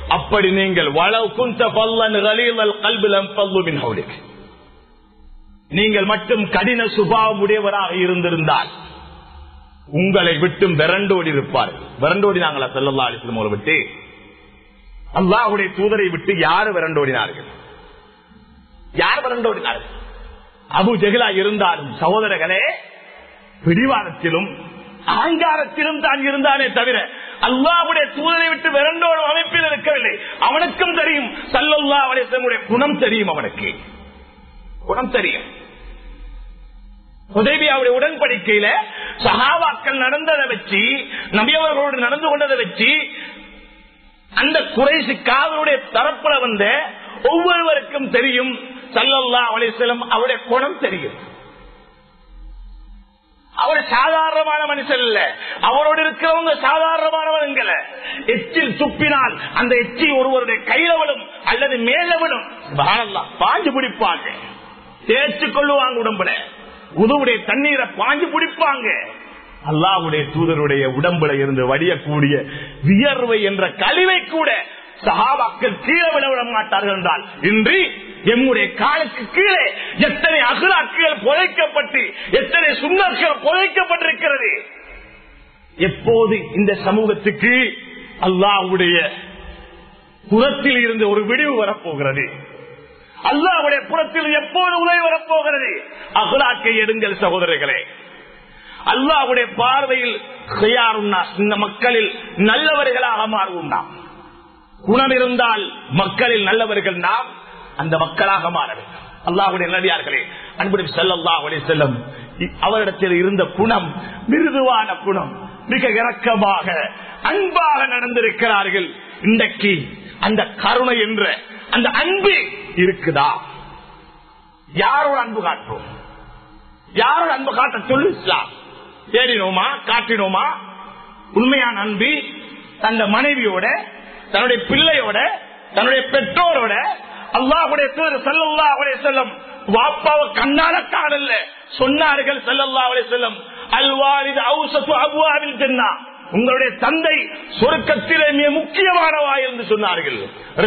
அப்படி நீங்கள் வளவு குந்த பல்லன் கலீலல் கல்பிலம் பல்லுமின் ஹவுலிக் நீங்கள் மட்டும் கடின சுபாவம் உடையவராக இருந்திருந்தால் உங்களை விட்டும் விரண்டோடி இருப்பார்கள் விரண்டோடி நாங்களா செல்லல்லா அலிஸ்லம் அவரை விட்டு அல்லாஹுடைய தூதரை விட்டு யாரு விரண்டோடினார்கள் யார் விரண்டோடினார்கள் அபு ஜெகிலா இருந்தாலும் சகோதரர்களே பிடிவாதத்திலும் அகங்காரத்திலும் தான் இருந்தானே தவிர அல்லாவுடைய தூதரை விட்டு விரண்டோடும் அமைப்பில் இருக்கவில்லை அவனுக்கும் தெரியும் சல்லல்லா அலிஸ்லமுடைய குணம் தெரியும் அவனுக்கு குணம் தெரியும் உதவியாவுடைய உடன்படிக்கையில சகாபாக்கள் நடந்ததை வச்சு நபியவர்களோடு நடந்து கொண்டதை வச்சு அந்த குறைசி காதலுடைய தரப்புல வந்த ஒவ்வொருவருக்கும் தெரியும் சல்லல்லா அலிஸ்லம் அவருடைய குணம் தெரியும் அவர் சாதாரணமான மனுஷன் இல்ல அவரோடு இருக்கிறவங்க சாதாரணமானவங்கள எச்சில் துப்பினால் அந்த எச்சி ஒருவருடைய கையில விடும் அல்லது மேல விடும் பாஞ்சு பிடிப்பாங்க தேய்ச்சு கொள்ளுவாங்க உடம்புல உதவுடைய தண்ணீரை பாஞ்சு பிடிப்பாங்க அல்லாவுடைய தூதருடைய உடம்புல இருந்து வடியக்கூடிய வியர்வை என்ற கழிவை கூட சகாபாக்கள் கீழே விட விட மாட்டார்கள் என்றால் இன்றி எம்முடைய காலுக்கு கீழே எத்தனை அகலாக்குகள் புதைக்கப்பட்டு எத்தனை சுண்ணர்கள் புதைக்கப்பட்டிருக்கிறது எப்போது இந்த சமூகத்துக்கு அல்லாவுடைய புறத்தில் இருந்து ஒரு விடிவு வரப்போகிறது அல்லாவுடைய புறத்தில் எப்போது உதவி வரப்போகிறது அகலாக்கை எடுங்கள் சகோதரர்களே அல்லாவுடைய பார்வையில் இந்த மக்களில் நல்லவர்களாக மாறுவோம் நாம் குணம் இருந்தால் மக்களில் நல்லவர்கள் நாம் அந்த மக்களாக மாற வேண்டும் அல்லாஹுடைய நடிகார்களே அன்புடன் செல்லல்லாஹுடைய செல்லும் அவரிடத்தில் இருந்த குணம் மிருதுவான குணம் மிக இறக்கமாக அன்பாக நடந்திருக்கிறார்கள் இன்றைக்கு அந்த கருணை என்ற அந்த அன்பு இருக்குதா யாரோட அன்பு காட்டுறோம் யாரோட அன்பு காட்ட சொல்லு இஸ்லாம் தேடினோமா காட்டினோமா உண்மையான அன்பு தந்த மனைவியோட தன்னுடைய பிள்ளையோட தன்னுடைய பெற்றோரோட அல்லாஹுடைய தூதர் செல்லல்லா அவருடைய செல்லம் வாப்பாவை கண்ணால காணல சொன்னார்கள் செல்லல்லா அவருடைய செல்லம் அல்வாரிது அவுசத்து அபுவாவில் சென்னா உங்களுடைய தந்தை சொருக்கத்திலே மிக முக்கியமானவா என்று சொன்னார்கள்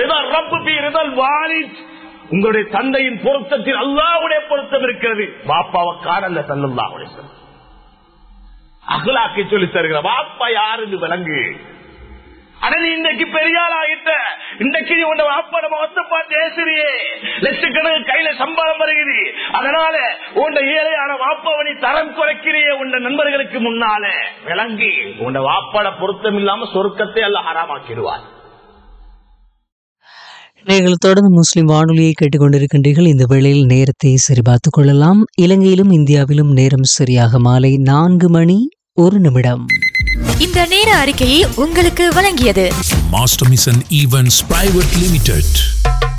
உங்களுடைய தந்தையின் பொருத்தத்தில் அல்லாவுடைய பொருத்தம் இருக்கிறது பாப்பாவை காணல செல்லல்லா அவருடைய செல்லம் அகலாக்கை சொல்லி தருகிற வாப்பா யாருன்னு விளங்கு ஆனா நீ இன்றைக்கு பெரியாள் ஆகிட்ட இன்றைக்கு நீ உன்னை வாப்பாட முகத்தை பார்த்து பேசுறியே லட்சக்கணக்கு கையில சம்பாதம் வருகிறது அதனால உன்னை ஏழையான வாப்பாவை நீ தரம் குறைக்கிறியே உன் நண்பர்களுக்கு முன்னால விளங்கி உன்னை வாப்பாட பொருத்தம் இல்லாம சொருக்கத்தை அல்ல ஹராமாக்கிடுவார் நீங்கள் தொடர்ந்து முஸ்லிம் வானொலியை கேட்டுக்கொண்டிருக்கின்றீர்கள் இந்த வேளையில் நேரத்தை சரிபார்த்துக் கொள்ளலாம் இலங்கையிலும் இந்தியாவிலும் நேரம் சரியாக மாலை நான்கு மணி ஒரு நிமிடம் இந்த நேர அறிக்கையை உங்களுக்கு வழங்கியது Master Mission Events Private Limited.